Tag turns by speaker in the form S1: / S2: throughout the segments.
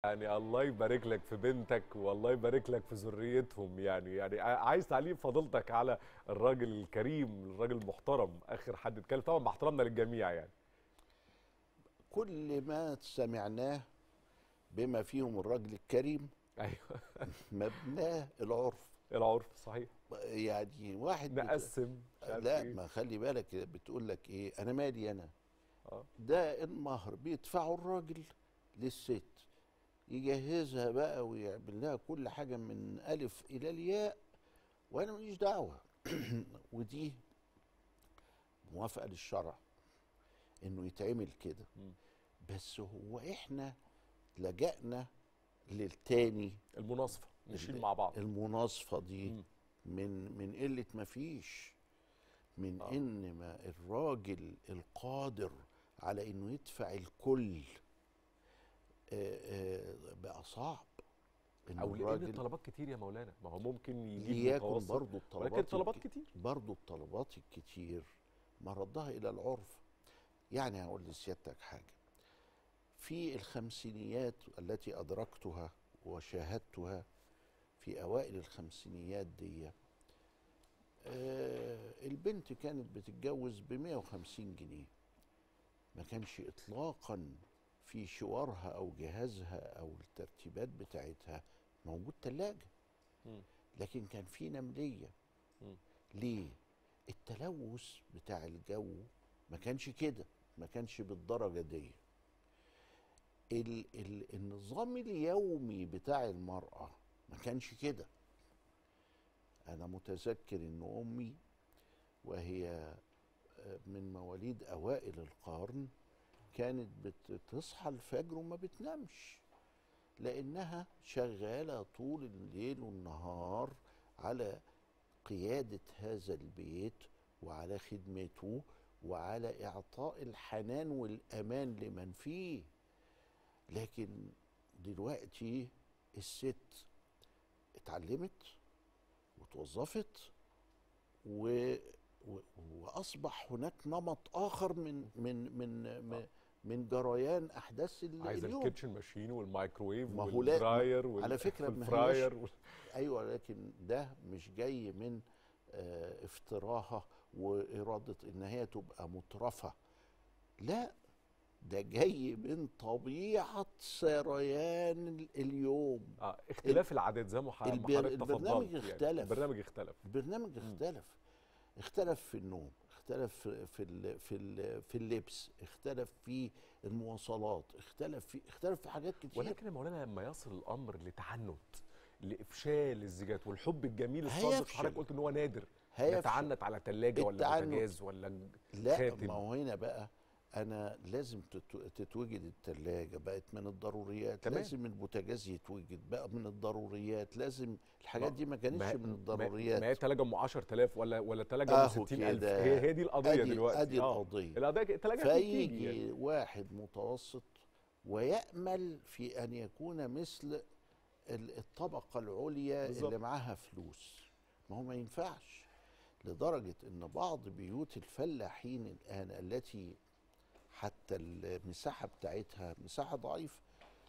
S1: يعني الله يبارك لك في بنتك والله يبارك لك في ذريتهم يعني يعني عايز تعليق فضيلتك على الراجل الكريم الراجل المحترم اخر حد اتكلم طبعا مع احترامنا للجميع يعني
S2: كل ما سمعناه بما فيهم الراجل الكريم
S1: ايوه
S2: مبناه العرف
S1: العرف صحيح
S2: يعني واحد
S1: نقسم مش عارف
S2: لا
S1: إيه.
S2: ما خلي بالك بتقول لك ايه انا مالي انا
S1: اه
S2: ده المهر بيدفعه الراجل للست يجهزها بقى ويعمل لها كل حاجه من الف الى الياء وانا ماليش دعوه ودي موافقه للشرع انه يتعمل كده
S1: مم.
S2: بس هو احنا لجأنا للتاني
S1: المناصفه نشيل
S2: ال-
S1: مع بعض
S2: المناصفه دي
S1: مم.
S2: من من قله ما فيش من
S1: آه.
S2: ان ما الراجل القادر على انه يدفع الكل آه، آه، بقى صعب إن
S1: او لان
S2: الراجل
S1: الطلبات كتير يا مولانا ما هو ممكن يجيب
S2: ليكن
S1: متوسط
S2: برضه الطلبات
S1: ولكن الطلبات
S2: الك-
S1: كتير
S2: برضه الطلبات الكتير مردها الى العرف يعني هقول لسيادتك حاجه في الخمسينيات التي ادركتها وشاهدتها في اوائل الخمسينيات دي آه البنت كانت بتتجوز ب 150 جنيه ما كانش اطلاقا في شوارها او جهازها او الترتيبات بتاعتها موجود تلاجه
S1: مم.
S2: لكن كان في نمليه
S1: مم.
S2: ليه التلوث بتاع الجو ما كانش كده ما كانش بالدرجه دي ال ال النظام اليومي بتاع المراه ما كانش كده انا متذكر ان امي وهي آه، من مواليد اوائل القرن كانت بتصحى الفجر وما بتنامش لانها شغاله طول الليل والنهار على قياده هذا البيت وعلى خدمته وعلى اعطاء الحنان والامان لمن فيه لكن دلوقتي الست اتعلمت وتوظفت و... و... واصبح هناك نمط اخر من من من من, من جريان احداث ال-
S1: عايز
S2: اليوم
S1: الكيتشن ماشين والمايكرويف
S2: ما هو لا-
S1: والدراير وال-
S2: على فكرة ما هياش-
S1: والفراير وال-
S2: ايوه لكن ده مش جاي من آه، افتراها واراده ان هي تبقى مترفه لا ده جاي من طبيعه سريان ال- اليوم
S1: اه اختلاف العادات زي ما ح- ما
S2: البر-
S1: حضرتك
S2: البرنامج
S1: تفضلت يعني.
S2: اختلف.
S1: البرنامج اختلف
S2: البرنامج اختلف اختلف في النوم اختلف في في ال- في ال- في اللبس اختلف في المواصلات اختلف في اختلف في حاجات كتير
S1: ولكن يا مولانا لما يصل الامر لتعنت لافشال الزيجات والحب الجميل الصادق
S2: هيفشل.
S1: حضرتك قلت ان هو نادر
S2: هيفشل.
S1: يتعنت على ثلاجه ولا
S2: التعنت.
S1: بوتاجاز ولا
S2: لا
S1: خاتم
S2: ما هو هنا بقى انا لازم تتو- تتوجد التلاجة بقت من الضروريات
S1: تمام.
S2: لازم البوتاجاز يتوجد بقى من الضروريات لازم الحاجات
S1: ما-
S2: دي ما كانتش
S1: ما-
S2: من
S1: ما-
S2: الضروريات
S1: ما هي ثلاجه ام 10000 ولا ولا ثلاجه ام
S2: أهو
S1: 60000
S2: كده.
S1: هي هي دي القضيه
S2: أدي-
S1: دلوقتي
S2: أدي
S1: آه.
S2: القضية.
S1: القضيه الثلاجه بتيجي
S2: فيجي
S1: يعني.
S2: واحد متوسط ويأمل في أن يكون مثل ال- الطبقة العليا
S1: بالظبط.
S2: اللي معاها فلوس ما هو ما ينفعش لدرجة أن بعض بيوت الفلاحين الآن التي حتى المساحة بتاعتها مساحة ضعيفة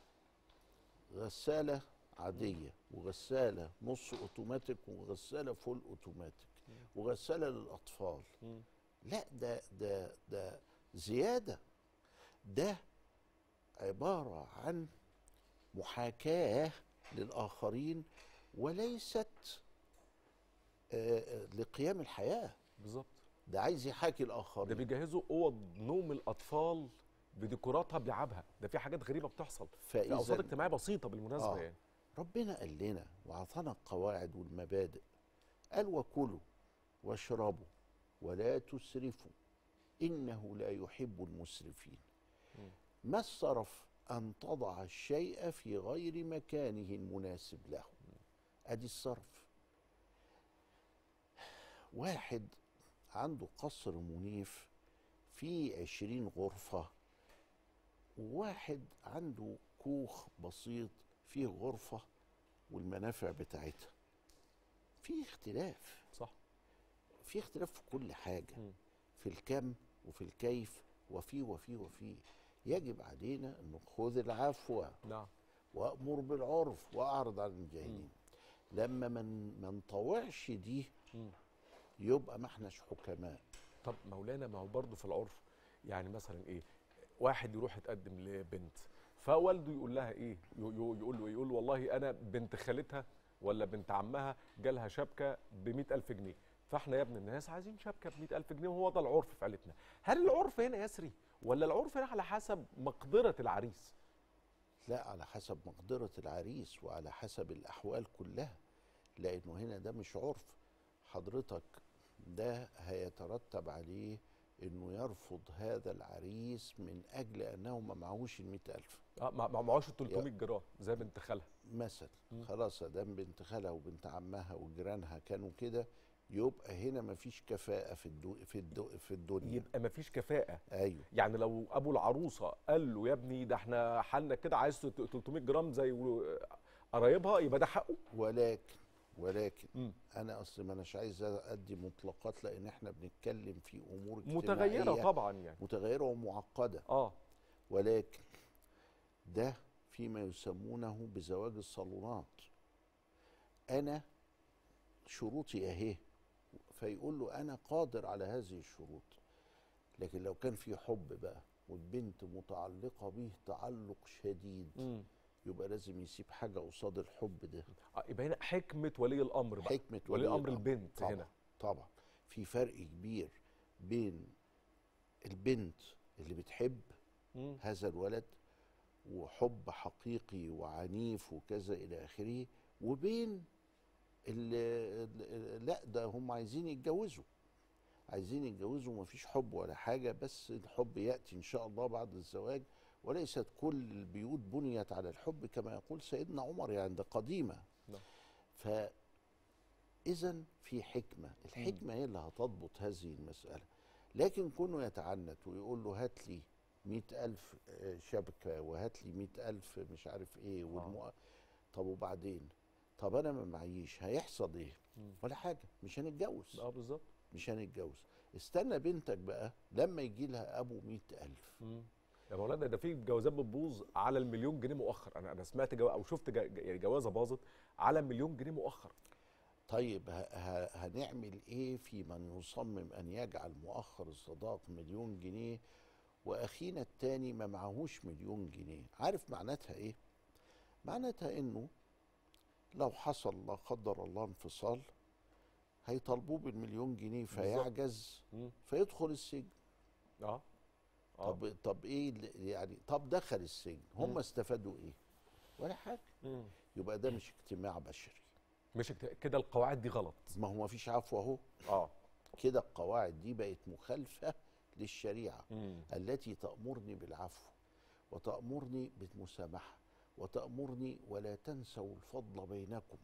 S2: غسالة عادية وغسالة نص اوتوماتيك وغسالة فول اوتوماتيك وغسالة للأطفال
S1: مم.
S2: لا ده ده ده زيادة ده عبارة عن محاكاة للآخرين وليست آه، آه، لقيام الحياة
S1: بالظبط
S2: ده عايز يحاكي
S1: ده
S2: الآخرين
S1: بيجهزوا اوض نوم الاطفال بديكوراتها بلعبها ده في حاجات غريبه بتحصل في
S2: فإذا-
S1: اوساط اجتماعيه بسيطه بالمناسبه
S2: آه.
S1: يعني
S2: ربنا قال لنا وعطانا القواعد والمبادئ قال وكلوا واشربوا ولا تسرفوا إنه لا يحب المسرفين ما الصرف أن تضع الشيء في غير مكانه المناسب له أدي الصرف واحد عنده قصر منيف فيه عشرين غرفة وواحد عنده كوخ بسيط فيه غرفة والمنافع بتاعتها في اختلاف
S1: صح
S2: في اختلاف في كل حاجة
S1: مم.
S2: في الكم وفي الكيف وفي وفي وفي يجب علينا أن خذ العفو
S1: نعم
S2: وامر بالعرف واعرض عن الجاهلين لما من ما نطوعش دي
S1: مم.
S2: يبقى ما احناش حكماء
S1: طب مولانا ما هو برضه في العرف يعني مثلا ايه واحد يروح يتقدم لبنت فوالده يقول لها ايه يو- يو- يقول له إيه؟ يقول له والله انا بنت خالتها ولا بنت عمها جالها شبكه ب ألف جنيه فاحنا يا ابن الناس عايزين شبكه ب ألف جنيه وهو ده العرف في عيلتنا هل العرف هنا يسري ولا العرف هنا على حسب مقدره العريس
S2: لا على حسب مقدرة العريس وعلى حسب الأحوال كلها لأنه هنا ده مش عرف حضرتك ده هيترتب عليه إنه يرفض هذا العريس من أجل أنه ما معهوش المئة ألف
S1: اه ما ما معهوش 300 جرام زي بنت خالها
S2: مثلا
S1: مم.
S2: خلاص دام بنت خالها وبنت عمها وجيرانها كانوا كده يبقى هنا مفيش كفاءة في الدو في الدو في الدنيا
S1: يبقى ما فيش كفاءه
S2: أيوه
S1: يعني لو ابو العروسه قال له يا ابني ده احنا حالنا كده عايز 300 جرام زي و- قرايبها يبقى ده حقه
S2: ولكن ولكن
S1: مم.
S2: انا اصل ما اناش عايز ادي مطلقات لان احنا بنتكلم في امور
S1: متغيره
S2: اجتماعية
S1: طبعا يعني
S2: متغيره ومعقده
S1: اه
S2: ولكن ده فيما يسمونه بزواج الصالونات انا شروطي اهي فيقول له انا قادر على هذه الشروط لكن لو كان في حب بقى والبنت متعلقه به تعلق شديد
S1: مم.
S2: يبقى لازم يسيب حاجه قصاد الحب ده
S1: آه، يبقى هنا حكمه ولي الامر بقى
S2: حكمه
S1: ولي امر
S2: الأمر.
S1: البنت
S2: طبعا
S1: هنا
S2: طبعا في فرق كبير بين البنت اللي بتحب
S1: مم.
S2: هذا الولد وحب حقيقي وعنيف وكذا الى اخره وبين اللي لا ده هم عايزين يتجوزوا عايزين يتجوزوا ومفيش حب ولا حاجه بس الحب ياتي ان شاء الله بعد الزواج وليست كل البيوت بنيت على الحب كما يقول سيدنا عمر يعني ده قديمه
S1: نعم.
S2: فإذا في حكمة الحكمة هي اللي هتضبط هذه المسألة لكن كونه يتعنت ويقول له هات لي مئة ألف آه، شبكة وهات لي مئة ألف مش عارف إيه والمؤ... طب وبعدين طب أنا ما معيش هيحصل إيه
S1: مم.
S2: ولا حاجة مش هنتجوز
S1: اه بالظبط
S2: مش هنتجوز استنى بنتك بقى لما يجي لها أبو مئة ألف
S1: مم. يا مولانا ده في جوازات بتبوظ على المليون جنيه مؤخر انا انا سمعت جو... او شفت جو... يعني جوازه باظت على مليون جنيه مؤخر
S2: طيب ه- ه- هنعمل ايه في من يصمم ان يجعل مؤخر الصداق مليون جنيه واخينا التاني ما معهوش مليون جنيه عارف معناتها ايه معناتها انه لو حصل لا قدر الله انفصال هيطالبوه بالمليون جنيه فيعجز
S1: مم.
S2: فيدخل السجن
S1: اه اه
S2: طب طب ايه اللي- يعني طب دخل السجن هم
S1: مم.
S2: استفادوا ايه ولا حاجه
S1: مم.
S2: يبقى ده مش اجتماع بشري
S1: مش اكت- كده القواعد دي غلط
S2: ما هو ما فيش عفو اهو
S1: اه
S2: كده القواعد دي بقت مخالفة للشريعة
S1: مم.
S2: التي تأمرني بالعفو وتأمرني بالمسامحة وتأمرني ولا تنسوا الفضل بينكم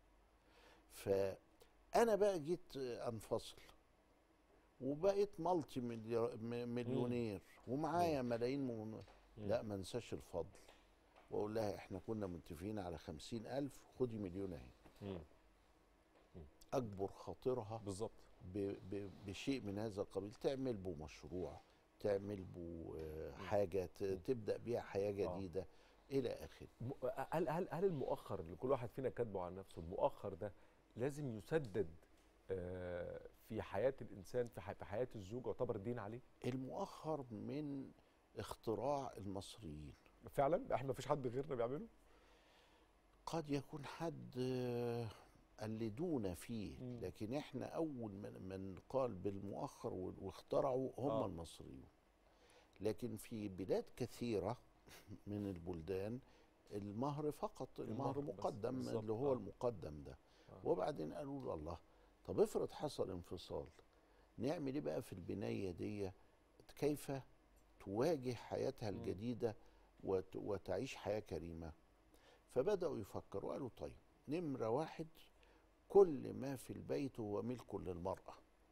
S2: فأنا بقى جيت أنفصل وبقيت مالتي مليار- م- مليونير ومعايا ملايين من
S1: مم.
S2: لا ما انساش الفضل واقول لها احنا كنا متفقين على خمسين ألف خدي مليون اهي
S1: مم.
S2: أكبر خاطرها
S1: بالظبط
S2: ب- ب- بشيء من هذا القبيل تعمل به مشروع تعمل به آه، حاجه ت- تبدا بيها حياه جديده الى اخره
S1: م- هل هل هل المؤخر اللي كل واحد فينا كاتبه عن نفسه المؤخر ده لازم يسدد آه، في حياه الانسان في ح- في حياه الزوج يعتبر دين عليه
S2: المؤخر من اختراع المصريين
S1: فعلا احنا مفيش حد غيرنا بيعمله
S2: قد يكون حد آه، قلدونا فيه
S1: مم.
S2: لكن احنا اول من, من قال بالمؤخر و- واخترعوا هم
S1: آه.
S2: آه. المصريون لكن في بلاد كثيره من البلدان المهر فقط المهر
S1: المهر بس،
S2: مقدم
S1: بالظبط،
S2: اللي هو
S1: آه.
S2: المقدم ده
S1: آه.
S2: وبعدين قالوا له الله طب افرض حصل انفصال نعمل ايه بقى في البنايه دي كيف تواجه حياتها
S1: مم.
S2: الجديده وت- وتعيش حياه كريمه فبداوا يفكروا قالوا طيب نمره واحد كل ما في البيت هو ملك للمراه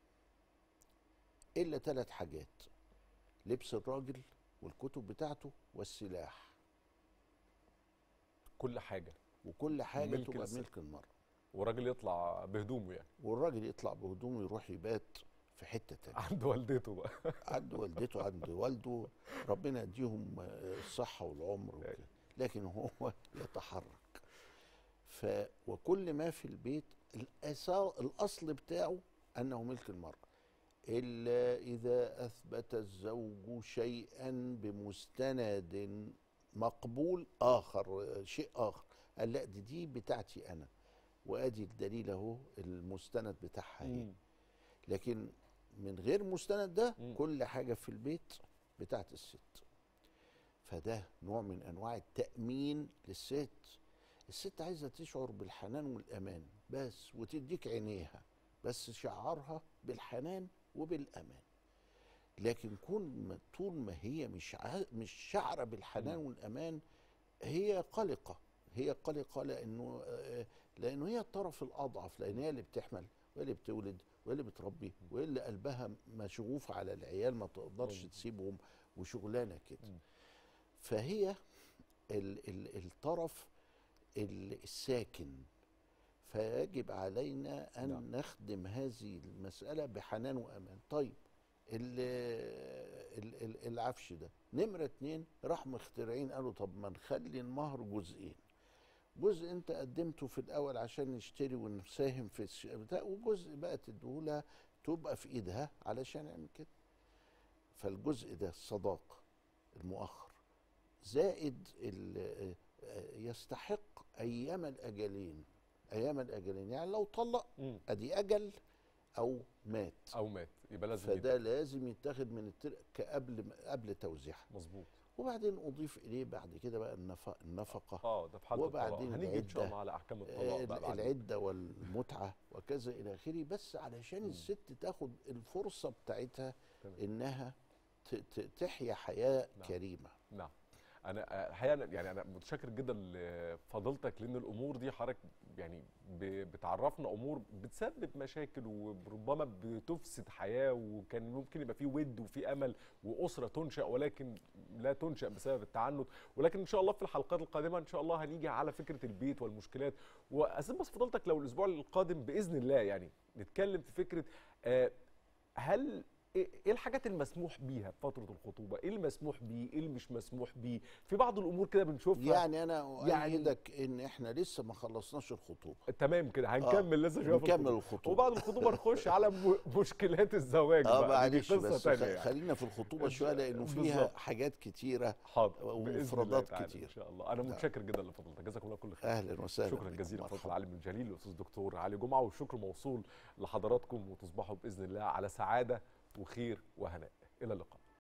S2: الا ثلاث حاجات لبس الراجل والكتب بتاعته والسلاح
S1: كل حاجه
S2: وكل حاجه
S1: ملك
S2: تبقى
S1: للست.
S2: ملك المراه
S1: والراجل يطلع بهدومه يعني
S2: والراجل يطلع بهدومه يروح يبات في حته تانية
S1: عند والدته بقى
S2: عند والدته عند والده ربنا يديهم آه، الصحه والعمر وكده لكن هو يتحرك ف وكل ما في البيت الأسا- الاصل بتاعه انه ملك المراه الا اذا اثبت الزوج شيئا بمستند مقبول اخر شيء اخر قال لا دي دي بتاعتي انا وادي الدليل اهو المستند بتاعها اهي
S1: مم.
S2: لكن من غير مستند ده
S1: مم.
S2: كل حاجه في البيت بتاعت الست فده نوع من انواع التامين للست الست عايزه تشعر بالحنان والامان بس وتديك عينيها بس شعارها بالحنان وبالامان لكن كون ما- طول ما هي مش ع- مش شعره بالحنان
S1: مم.
S2: والامان هي قلقه هي قلقه لانه آه، لانه هي الطرف الاضعف لان هي اللي بتحمل وهي اللي بتولد وهي اللي بتربي وهي اللي قلبها مشغوف على العيال ما تقدرش
S1: مم.
S2: تسيبهم وشغلانه كده
S1: مم.
S2: فهي ال ال الطرف ال- الساكن فيجب علينا ان
S1: نعم.
S2: نخدم هذه المساله بحنان وامان طيب ال ال ال العفش ده نمره اتنين راح مخترعين قالوا طب ما نخلي المهر جزئين جزء انت قدمته في الاول عشان نشتري ونساهم في الش- بتاع وجزء بقى تديهولها تبقى في ايدها علشان نعمل كده فالجزء ده الصداق المؤخر زائد ال- آه، يستحق ايام الاجلين ايام الاجلين يعني لو طلق
S1: مم.
S2: ادي اجل او مات
S1: او مات يبقى لازم
S2: فده لازم يتاخد من التركه قبل قبل توزيعها
S1: مظبوط
S2: وبعدين اضيف اليه بعد كده بقى النفقه النفقه
S1: اه ده في حاله الطلاق
S2: وبعدين
S1: هنيجي ان شاء
S2: العدة.
S1: الله على احكام
S2: آه،
S1: الطلاق بقى بعدين.
S2: العده والمتعه وكذا الى اخره بس علشان
S1: مم.
S2: الست تاخد الفرصه بتاعتها
S1: تمام.
S2: انها ت- ت- تحيا حياه
S1: نعم.
S2: كريمه
S1: نعم انا آه، الحقيقه أنا- يعني انا متشكر جدا لفضيلتك لان الامور دي حضرتك يعني ب- بتعرفنا امور بتسبب مشاكل وربما بتفسد حياه وكان ممكن يبقى في ود وفي امل واسره تنشا ولكن لا تنشا بسبب التعنت ولكن ان شاء الله في الحلقات القادمه ان شاء الله هنيجي على فكره البيت والمشكلات واسيب بس فضلتك لو الاسبوع القادم باذن الله يعني نتكلم في فكره آه، هل ايه إيه الحاجات المسموح بيها في فتره الخطوبه ايه المسموح بيه ايه اللي مش مسموح بيه في بعض الامور كده بنشوفها
S2: يعني انا
S1: يعني-
S2: اؤيدك ان احنا لسه ما خلصناش الخطوبه
S1: تمام كده هنكمل لسه شويه في
S2: نكمل
S1: الخطوبة.
S2: الخطوبه
S1: وبعد الخطوبه نخش على م- مشكلات الزواج
S2: اه
S1: بقى دي
S2: معلش
S1: قصه
S2: بس
S1: تانية
S2: خ-
S1: يعني.
S2: خلينا في الخطوبه شويه لانه فيها
S1: بالظبط.
S2: حاجات كتيره
S1: حاضر بإذن الله
S2: ومفردات
S1: تعالى
S2: كتير.
S1: ان شاء الله انا
S2: نعم.
S1: متشكر جدا لفضلتك جزاكم الله كل خير
S2: اهلا وسهلا
S1: شكرا
S2: بكم.
S1: جزيلا فضل
S2: مرحبا.
S1: العالم الجليل الاستاذ الدكتور علي جمعه والشكر موصول لحضراتكم وتصبحوا باذن الله على سعاده وخير وهناء الى اللقاء